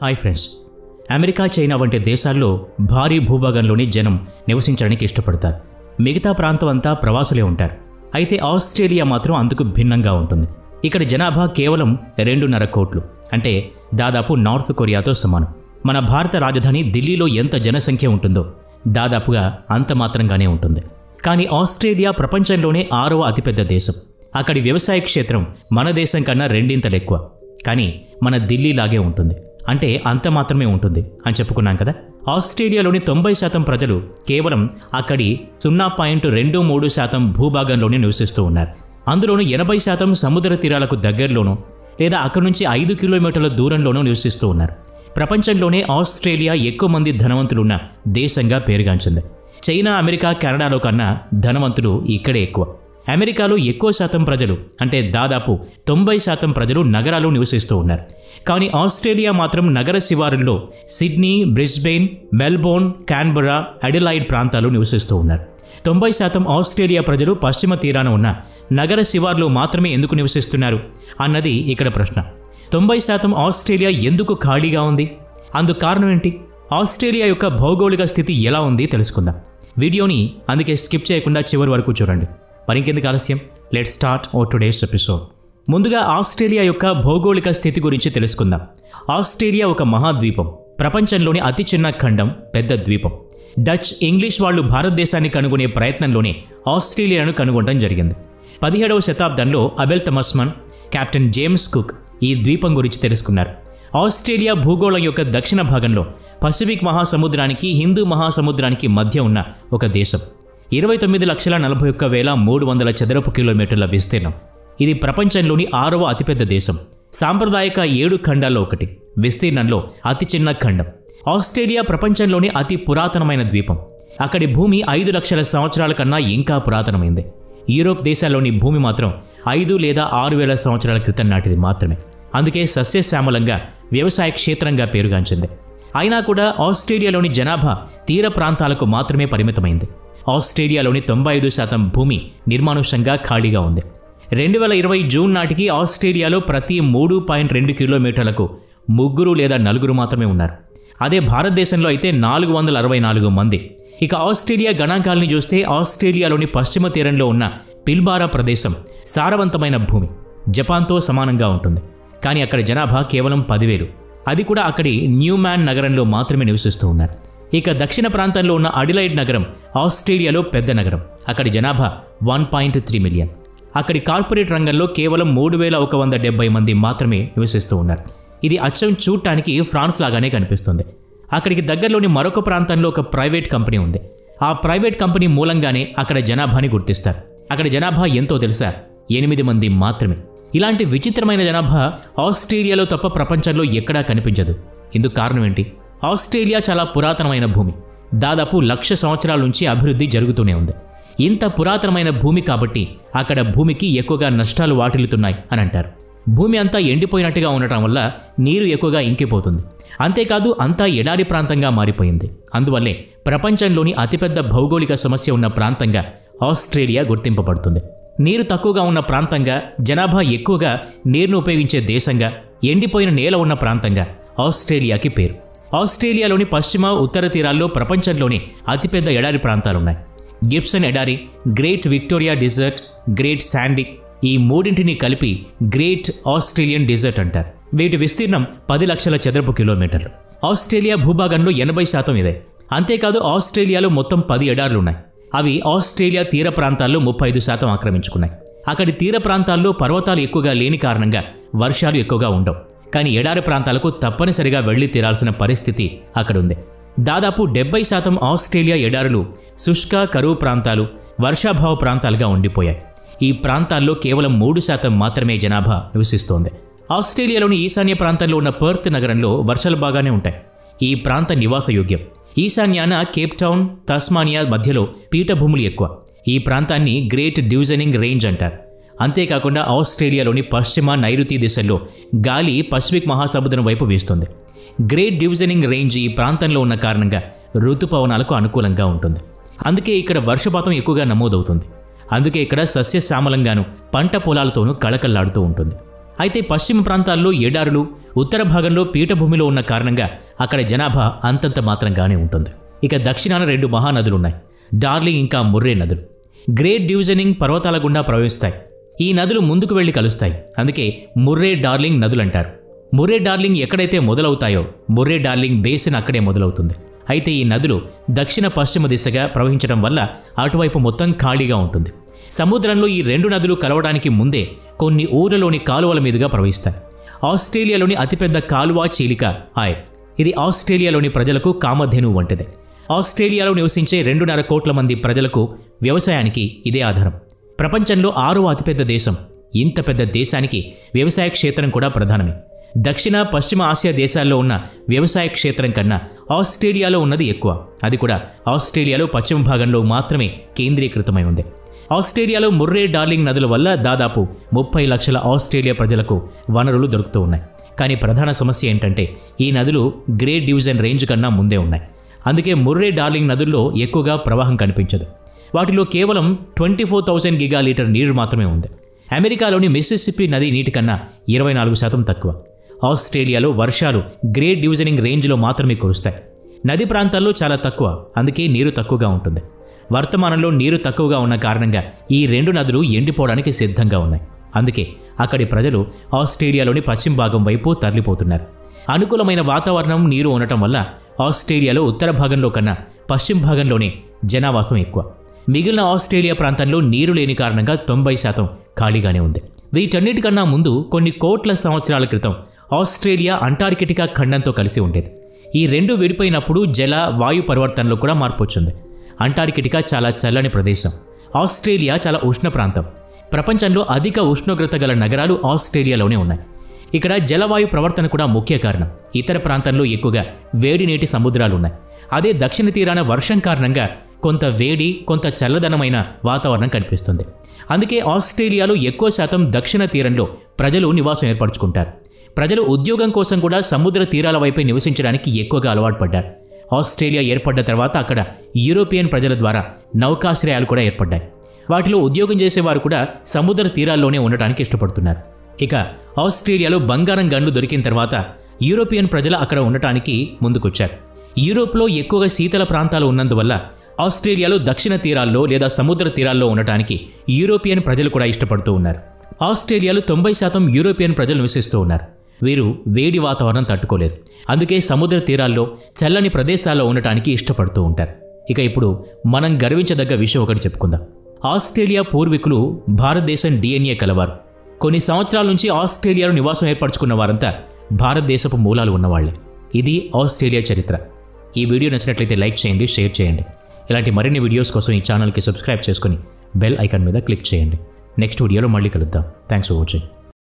hi friends America China వంటి దేశాల్లో భారీ భూభాగంలోని జనం నివసించడానికి ఇష్టపడతారు మిగతా ప్రాంతం అంతా ప్రవాసులే ఉంటారు అయితే ఆస్ట్రేలియా మాత్రం అందుకు భిన్నంగా ఉంటుంది ఇక్కడ జనాభా కేవలం రెండున్నర కోట్లు అంటే దాదాపు నార్త్ కొరియాతో సమానం మన భారత రాజధాని ఢిల్లీలో ఎంత జనసంఖ్య ఉంటుందో దాదాపుగా అంత మాత్రంగానే ఉంటుంది కానీ ఆస్ట్రేలియా ప్రపంచంలోనే ఆరవ అతిపెద్ద దేశం అక్కడి వ్యవసాయ క్షేత్రం మన దేశం కన్నా రెండింతలు ఎక్కువ కానీ మన ఢిల్లీలాగే ఉంటుంది అంటే అంత మాత్రమే ఉంటుంది అని చెప్పుకున్నాం కదా ఆస్ట్రేలియాలోని తొంభై శాతం ప్రజలు కేవలం అక్కడి సున్నా పాయింట్ రెండు మూడు శాతం భూభాగంలోనే నివసిస్తూ ఉన్నారు అందులోనూ ఎనభై శాతం సముద్ర తీరాలకు దగ్గరలోనూ లేదా అక్కడి నుంచి ఐదు కిలోమీటర్ల దూరంలోనూ నివసిస్తూ ఉన్నారు ప్రపంచంలోనే ఆస్ట్రేలియా ఎక్కువ మంది ధనవంతులున్న దేశంగా పేరుగాంచింది చైనా అమెరికా కెనడాలో కన్నా ధనవంతులు ఇక్కడే ఎక్కువ అమెరికాలో ఎక్కువ శాతం ప్రజలు అంటే దాదాపు తొంభై శాతం ప్రజలు నగరాలు నివసిస్తూ ఉన్నారు కానీ ఆస్ట్రేలియా మాత్రం నగర శివారుల్లో Sydney Brisbane Melbourne Canberra Adelaide ప్రాంతాలు నివసిస్తూ ఉన్నారు తొంభై శాతం ఆస్ట్రేలియా ప్రజలు పశ్చిమ తీరాన ఉన్న నగర శివార్లో మాత్రమే ఎందుకు నివసిస్తున్నారు అన్నది ఇక్కడ ప్రశ్న తొంభై శాతం ఆస్ట్రేలియా ఎందుకు ఖాళీగా ఉంది అందుకు కారణం ఏంటి ఆస్ట్రేలియా యొక్క భౌగోళిక స్థితి ఎలా ఉంది తెలుసుకుందాం వీడియోని అందుకే స్కిప్ చేయకుండా చివరి వరకు చూడండి మరింకెందుకు ఆలస్యం లెట్ స్టార్ట్ ఓ టుడేస్ ఎపిసోడ్ ముందుగా ఆస్ట్రేలియా యొక్క భౌగోళిక స్థితి గురించి తెలుసుకుందాం ఆస్ట్రేలియా ఒక మహాద్వీపం ప్రపంచంలోని అతి చిన్న ఖండం పెద్ద ద్వీపం డచ్ ఇంగ్లీష్ వాళ్ళు భారతదేశాన్ని కనుగొనే ప్రయత్నంలోనే ఆస్ట్రేలియాను కనుగొనడం జరిగింది పదిహేడవ శతాబ్దంలో Abel Tasman captain James Cook ఈ ద్వీపం గురించి తెలుసుకున్నారు ఆస్ట్రేలియా భూగోళం యొక్క దక్షిణ భాగంలో పసిఫిక్ మహాసముద్రానికి హిందూ మహాసముద్రానికి మధ్య ఉన్న ఒక దేశం ఇరవై తొమ్మిది లక్షల నలభై ఒక్క వేల మూడు వందల చదరపు కిలోమీటర్ల విస్తీర్ణం ఇది ప్రపంచంలోని ఆరవ అతిపెద్ద దేశం సాంప్రదాయక ఏడు ఖండాల్లో ఒకటి విస్తీర్ణంలో అతి చిన్న ఖండం ఆస్ట్రేలియా ప్రపంచంలోని అతి పురాతనమైన ద్వీపం అక్కడి భూమి ఐదు లక్షల సంవత్సరాల కన్నా ఇంకా పురాతనమైంది యూరోప్ దేశాల్లోని భూమి మాత్రం ఐదు లేదా ఆరు వేల సంవత్సరాల క్రితం నాటిది మాత్రమే అందుకే సస్యశ్యామలంగా వ్యవసాయ క్షేత్రంగా పేరుగాంచింది అయినా కూడా ఆస్ట్రేలియాలోని జనాభా తీర ప్రాంతాలకు మాత్రమే పరిమితమైంది ఆస్ట్రేలియాలోని తొంభై ఐదు శాతం భూమి నిర్మానుషంగా ఖాళీగా ఉంది రెండు వేల ఇరవై జూన్ నాటికి ఆస్ట్రేలియాలో ప్రతి మూడు పాయింట్ రెండు కిలోమీటర్లకు ముగ్గురు లేదా నలుగురు మాత్రమే ఉన్నారు అదే భారతదేశంలో అయితే నాలుగు వందల అరవై నాలుగు మంది ఇక ఆస్ట్రేలియా గణాంకాలని చూస్తే ఆస్ట్రేలియాలోని పశ్చిమ తీరంలో ఉన్న పిల్బారా ప్రదేశం సారవంతమైన భూమి జపాన్తో సమానంగా ఉంటుంది కానీ అక్కడ జనాభా కేవలం పదివేలు అది కూడా అక్కడి న్యూమ్యాన్ నగరంలో మాత్రమే నివసిస్తూ ఉన్నారు ఇక దక్షిణ ప్రాంతంలో ఉన్న అడిలైడ్ నగరం ఆస్ట్రేలియాలో పెద్ద నగరం అక్కడి జనాభా వన్ పాయింట్ త్రీ మిలియన్ అక్కడి కార్పొరేట్ రంగంలో కేవలం మూడు వేల ఒక వంద డెబ్బై మంది మాత్రమే నివసిస్తూ ఉన్నారు ఇది అచ్చం చూడటానికి ఫ్రాన్స్ లాగానే కనిపిస్తుంది అక్కడికి దగ్గరలోని మరొక ప్రాంతంలో ఒక ప్రైవేట్ కంపెనీ ఉంది ఆ ప్రైవేట్ కంపెనీ మూలంగానే అక్కడ జనాభాని గుర్తిస్తారు అక్కడ జనాభా ఎంతో తెలుసా ఎనిమిది మంది మాత్రమే ఇలాంటి విచిత్రమైన జనాభా ఆస్ట్రేలియాలో తప్ప ప్రపంచంలో ఎక్కడా కనిపించదు ఇందుకు కారణం ఏంటి ఆస్ట్రేలియా చాలా పురాతనమైన భూమి దాదాపు లక్ష సంవత్సరాల నుంచి అభివృద్ధి జరుగుతూనే ఉంది ఇంత పురాతనమైన భూమి కాబట్టి అక్కడ భూమికి ఎక్కువగా నష్టాలు వాటిల్లుతున్నాయి అని అంటారు భూమి అంతా ఎండిపోయినట్టుగా ఉండటం వల్ల నీరు ఎక్కువగా ఇంకిపోతుంది అంతేకాదు అంతా ఎడారి ప్రాంతంగా మారిపోయింది అందువల్లే ప్రపంచంలోని అతిపెద్ద భౌగోళిక సమస్య ఉన్న ప్రాంతంగా ఆస్ట్రేలియా గుర్తింపబడుతుంది నీరు తక్కువగా ఉన్న ప్రాంతంగా జనాభా ఎక్కువగా నీరును ఉపయోగించే దేశంగా ఎండిపోయిన నేల ఉన్న ప్రాంతంగా ఆస్ట్రేలియాకి పేరు ఆస్ట్రేలియాలోని పశ్చిమ ఉత్తర తీరాల్లో ప్రపంచంలోనే అతిపెద్ద ఎడారి ప్రాంతాలున్నాయి గిబ్సన్ ఎడారి Great Victoria Desert Great Sandy ఈ మూడింటిని కలిపి గ్రేట్ ఆస్ట్రేలియన్ డిజర్ట్ అంటారు వీటి విస్తీర్ణం పది లక్షల చదరపు కిలోమీటర్లు ఆస్ట్రేలియా భూభాగంలో ఎనభై శాతం ఇదే అంతేకాదు ఆస్ట్రేలియాలో మొత్తం పది ఎడార్లు ఉన్నాయి అవి ఆస్ట్రేలియా తీర ప్రాంతాల్లో ముప్పై ఐదు శాతం ఆక్రమించుకున్నాయి అక్కడి తీర ప్రాంతాల్లో పర్వతాలు ఎక్కువగా లేని కారణంగా వర్షాలు ఎక్కువగా ఉండవు కానీ ఎడారి ప్రాంతాలకు తప్పనిసరిగా వెళ్లి తీరాల్సిన పరిస్థితి అక్కడుంది దాదాపు డెబ్బై శాతం ఆస్ట్రేలియా ఎడారులు శుష్క కరువు ప్రాంతాలు వర్షాభావ ప్రాంతాలుగా ఉండిపోయాయి ఈ ప్రాంతాల్లో కేవలం మూడు శాతం మాత్రమే జనాభా నివసిస్తోంది ఆస్ట్రేలియాలోని ఈశాన్య ప్రాంతంలో ఉన్న పర్త్ నగరంలో వర్షాలు బాగానే ఉంటాయి ఈ ప్రాంత నివాసయోగ్యం ఈశాన్యాన కేప్ టౌన్ తస్మానియా మధ్యలో పీఠభూములు ఎక్కువ ఈ ప్రాంతాన్ని గ్రేట్ డివిజనింగ్ రేంజ్ అంటారు అంతేకాకుండా ఆస్ట్రేలియాలోని పశ్చిమ నైరుతి దిశల్లో గాలి పసిఫిక్ మహాసముద్రం వైపు వీస్తుంది గ్రేట్ డివిజనింగ్ రేంజ్ ఈ ప్రాంతంలో ఉన్న కారణంగా ఋతుపవనాలకు అనుకూలంగా ఉంటుంది అందుకే ఇక్కడ వర్షపాతం ఎక్కువగా నమోదవుతుంది అందుకే ఇక్కడ సస్యశ్యామలంగాను పంట పొలాలతోనూ కళకళ్లాడుతూ ఉంటుంది అయితే పశ్చిమ ప్రాంతాల్లో ఎడారులు ఉత్తర భాగంలో పీఠభూమిలో ఉన్న కారణంగా అక్కడ జనాభా అంతంత మాత్రంగానే ఉంటుంది ఇక దక్షిణాన రెండు మహానదులున్నాయి డార్లింగ్ ఇంకా ముర్రే నదులు గ్రేట్ డివిజనింగ్ పర్వతాల గుండా ప్రవహిస్తాయి ఈ నదులు ముందుకు వెళ్లి కలుస్తాయి అందుకే ముర్రే డార్లింగ్ నదులంటారు ముర్రే డార్లింగ్ ఎక్కడైతే మొదలవుతాయో ముర్రే డార్లింగ్ బేసిన్ అక్కడే మొదలవుతుంది అయితే ఈ నదులు దక్షిణ పశ్చిమ దిశగా ప్రవహించడం వల్ల అటువైపు మొత్తం ఖాళీగా ఉంటుంది సముద్రంలో ఈ రెండు నదులు కలవడానికి ముందే కొన్ని ఊర్లలోని కాలువల మీదుగా ప్రవహిస్తాయి ఆస్ట్రేలియాలోని అతిపెద్ద కాలువ చీలిక ఆయర్ ఇది ఆస్ట్రేలియాలోని ప్రజలకు కామధేనువు వంటిది ఆస్ట్రేలియాలో నివసించే రెండున్నర కోట్ల మంది ప్రజలకు వ్యవసాయానికి ఇదే ఆధారం ప్రపంచంలో ఆరవ అతిపెద్ద దేశం ఇంత పెద్ద దేశానికి వ్యవసాయ క్షేత్రం కూడా ప్రధానమే దక్షిణ పశ్చిమ ఆసియా దేశాల్లో ఉన్న వ్యవసాయ క్షేత్రం కన్నా ఆస్ట్రేలియాలో ఉన్నది ఎక్కువ అది కూడా ఆస్ట్రేలియాలో పశ్చిమ భాగంలో మాత్రమే కేంద్రీకృతమై ఉంది ఆస్ట్రేలియాలో ముర్రే డార్లింగ్ నదుల వల్ల దాదాపు ముప్పై లక్షల ఆస్ట్రేలియా ప్రజలకు వనరులు దొరుకుతూ ఉన్నాయి కానీ ప్రధాన సమస్య ఏంటంటే ఈ నదులు గ్రేట్ డివిజన్ రేంజ్ కన్నా ముందే ఉన్నాయి అందుకే ముర్రే డార్లింగ్ నదుల్లో ఎక్కువగా ప్రవాహం కనిపించదు వాటిలో కేవలం twenty four thousand gigalitre నీరు మాత్రమే ఉంది అమెరికాలోని మిస్సిసిప్పి నది నీటి కన్నా ఇరవై నాలుగు శాతం తక్కువ ఆస్ట్రేలియాలో వర్షాలు గ్రేట్ డివిజనింగ్ రేంజ్లో మాత్రమే కురుస్తాయి నది ప్రాంతాల్లో చాలా తక్కువ అందుకే నీరు తక్కువగా ఉంటుంది వర్తమానంలో నీరు తక్కువగా ఉన్న కారణంగా ఈ రెండు నదులు ఎండిపోవడానికి సిద్ధంగా ఉన్నాయి అందుకే అక్కడి ప్రజలు ఆస్ట్రేలియాలోని పశ్చిమ భాగం వైపు తరలిపోతున్నారు అనుకూలమైన వాతావరణం నీరు ఉండటం వల్ల ఆస్ట్రేలియాలో ఉత్తర భాగంలో కన్నా పశ్చిమ భాగంలోనే జనావాసం ఎక్కువ మిగిలిన ఆస్ట్రేలియా ప్రాంతంలో నీరు లేని కారణంగా తొంభై శాతం ఖాళీగానే ఉంది వీటన్నిటికన్నా ముందు కొన్ని కోట్ల సంవత్సరాల క్రితం ఆస్ట్రేలియా అంటార్కిటికా ఖండంతో కలిసి ఉండేది ఈ రెండు విడిపోయినప్పుడు జల వాయు పరివర్తనలో కూడా మార్పు వచ్చింది అంటార్కిటికా చాలా చల్లని ప్రదేశం ఆస్ట్రేలియా చాలా ఉష్ణ ప్రాంతం ప్రపంచంలో అధిక ఉష్ణోగ్రత గల నగరాలు ఆస్ట్రేలియాలోనే ఉన్నాయి ఇక్కడ జలవాయు ప్రవర్తన కూడా ముఖ్య కారణం ఇతర ప్రాంతాల్లో ఎక్కువగా వేడి నీటి సముద్రాలు ఉన్నాయి అదే దక్షిణ తీరాన వర్షం కారణంగా కొంత వేడి కొంత చల్లదనమైన వాతావరణం కనిపిస్తుంది అందుకే ఆస్ట్రేలియాలో ఎక్కువ శాతం దక్షిణ తీరంలో ప్రజలు నివాసం ఏర్పరచుకుంటారు ప్రజలు ఉద్యోగం కోసం కూడా సముద్ర తీరాల వైపే నివసించడానికి ఎక్కువగా అలవాటు పడ్డారు ఆస్ట్రేలియా ఏర్పడ్డ తర్వాత అక్కడ యూరోపియన్ ప్రజల ద్వారా నౌకాశ్రయాలు కూడా ఏర్పడ్డాయి వాటిలో ఉద్యోగం చేసేవారు కూడా సముద్ర తీరాల్లోనే ఉండటానికి ఇష్టపడుతున్నారు ఇక ఆస్ట్రేలియాలో బంగారం గన్లు దొరికిన తర్వాత యూరోపియన్ ప్రజలు అక్కడ ఉండటానికి ముందుకొచ్చారు యూరోప్లో ఎక్కువగా శీతల ప్రాంతాలు ఉన్నందువల్ల ఆస్ట్రేలియాలో దక్షిణ తీరాల్లో లేదా సముద్ర తీరాల్లో ఉండటానికి యూరోపియన్ ప్రజలు కూడా ఇష్టపడుతూ ఉన్నారు ఆస్ట్రేలియాలో తొంభై శాతం యూరోపియన్ ప్రజలు నివసిస్తూ ఉన్నారు వీరు వేడి వాతావరణం తట్టుకోలేరు అందుకే సముద్ర తీరాల్లో చల్లని ప్రదేశాల్లో ఉండటానికి ఇష్టపడుతూ ఉంటారు ఇక ఇప్పుడు మనం గర్వించదగ్గ విషయం ఒకటి చెప్పుకుందాం ఆస్ట్రేలియా పూర్వీకులు భారతదేశం డిఎన్ఏ కలవారు కొన్ని సంవత్సరాల నుంచి ఆస్ట్రేలియాలో నివాసం ఏర్పరచుకున్న వారంతా భారతదేశపు మూలాలు ఉన్నవాళ్లే ఇది ఆస్ట్రేలియా చరిత్ర ఈ వీడియో నచ్చినట్లయితే లైక్ చేయండి షేర్ చేయండి ఇలాంటి మరిన్ని వీడియోస్ కోసం ఈ ఛానల్కి సబ్స్క్రైబ్ చేసుకుని బెల్ ఐకాన్ మీద క్లిక్ చేయండి నెక్స్ట్ వీడియోలో మళ్ళీ కలుద్దాం థ్యాంక్స్ ఫర్ వాచింగ్